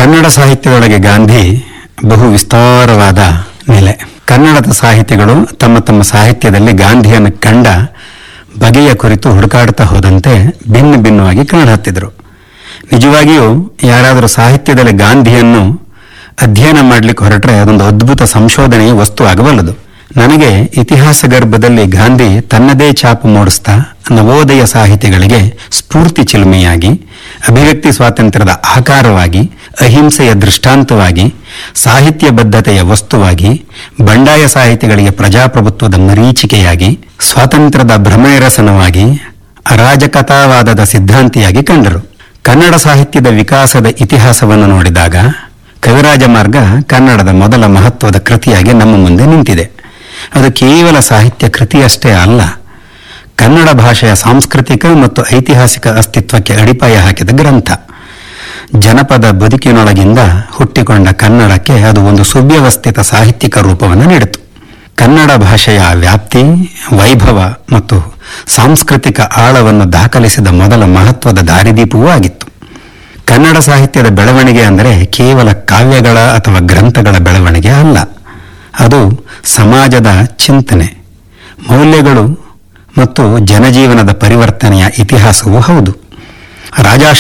ಕನ್ನಡ ಸಾಹಿತ್ಯದೊಳಗೆ ಗಾಂಧಿ ಬಹು ವಿಸ್ತಾರವಾದ ನೆಲೆ ಕನ್ನಡದ ಸಾಹಿತಿಗಳು ತಮ್ಮ ತಮ್ಮ ಸಾಹಿತ್ಯದಲ್ಲಿ ಗಾಂಧಿಯನ್ನು ಕಂಡ ಬಗೆಯ ಕುರಿತು ಹುಡುಕಾಡ್ತಾ ಹೋದಂತೆ ಭಿನ್ನ ಭಿನ್ನವಾಗಿ ಕಾಣಹತ್ತಿದ್ರು ನಿಜವಾಗಿಯೂ ಯಾರಾದರೂ ಸಾಹಿತ್ಯದಲ್ಲಿ ಗಾಂಧಿಯನ್ನು ಅಧ್ಯಯನ ಮಾಡಲಿಕ್ಕೆ ಹೊರಟ್ರೆ ಅದೊಂದು ಅದ್ಭುತ ಸಂಶೋಧನೆಯ ವಸ್ತು ಆಗಬಲ್ಲದು ನನಗೆ ಇತಿಹಾಸ ಗರ್ಭದಲ್ಲಿ ಗಾಂಧಿ ತನ್ನದೇ ಛಾಪು ಮೂಡಿಸ್ತಾ ನವೋದಯ ಸಾಹಿತಿಗಳಿಗೆ ಸ್ಫೂರ್ತಿ ಚಿಲುಮೆಯಾಗಿ ಅಭಿವ್ಯಕ್ತಿ ಸ್ವಾತಂತ್ರ್ಯದ ಆಕಾರವಾಗಿ ಅಹಿಂಸೆಯ ದೃಷ್ಟಾಂತವಾಗಿ ಸಾಹಿತ್ಯ ಬದ್ಧತೆಯ ವಸ್ತುವಾಗಿ ಬಂಡಾಯ ಸಾಹಿತಿಗಳಿಗೆ ಪ್ರಜಾಪ್ರಭುತ್ವದ ಮರೀಚಿಕೆಯಾಗಿ ಸ್ವಾತಂತ್ರ್ಯದ ಭ್ರಮನಿರಸನವಾಗಿ ಅರಾಜಕತಾವಾದದ ಸಿದ್ಧಾಂತಿಯಾಗಿ ಕಂಡರು ಕನ್ನಡ ಸಾಹಿತ್ಯದ ವಿಕಾಸದ ಇತಿಹಾಸವನ್ನು ನೋಡಿದಾಗ ಕವಿರಾಜ ಮಾರ್ಗ ಕನ್ನಡದ ಮೊದಲ ಮಹತ್ವದ ಕೃತಿಯಾಗಿ ನಮ್ಮ ಮುಂದೆ ನಿಂತಿದೆ ಅದು ಕೇವಲ ಸಾಹಿತ್ಯ ಕೃತಿಯಷ್ಟೇ ಅಲ್ಲ ಕನ್ನಡ ಭಾಷೆಯ ಸಾಂಸ್ಕೃತಿಕ ಮತ್ತು ಐತಿಹಾಸಿಕ ಅಸ್ತಿತ್ವಕ್ಕೆ ಅಡಿಪಾಯ ಹಾಕಿದ ಗ್ರಂಥ ಜನಪದ ಬದುಕಿನೊಳಗಿಂದ ಹುಟ್ಟಿಕೊಂಡ ಕನ್ನಡಕ್ಕೆ ಅದು ಒಂದು ಸುವ್ಯವಸ್ಥಿತ ಸಾಹಿತ್ಯಿಕ ರೂಪವನ್ನು ನೀಡಿತು ಕನ್ನಡ ಭಾಷೆಯ ವ್ಯಾಪ್ತಿ ವೈಭವ ಮತ್ತು ಸಾಂಸ್ಕೃತಿಕ ಆಳವನ್ನು ದಾಖಲಿಸಿದ ಮೊದಲ ಮಹತ್ವದ ದಾರಿದೀಪವೂ ಆಗಿತ್ತು ಕನ್ನಡ ಸಾಹಿತ್ಯದ ಬೆಳವಣಿಗೆ ಅಂದರೆ ಕೇವಲ ಕಾವ್ಯಗಳ ಅಥವಾ ಗ್ರಂಥಗಳ ಬೆಳವಣಿಗೆ ಅಲ್ಲ ಅದು ಸಮಾಜದ ಚಿಂತನೆ ಮೌಲ್ಯಗಳು ಮತ್ತು ಜನಜೀವನದ ಪರಿವರ್ತನೆಯ ಇತಿಹಾಸವೂ ಹೌದು ರಾಜಾಶ್ರ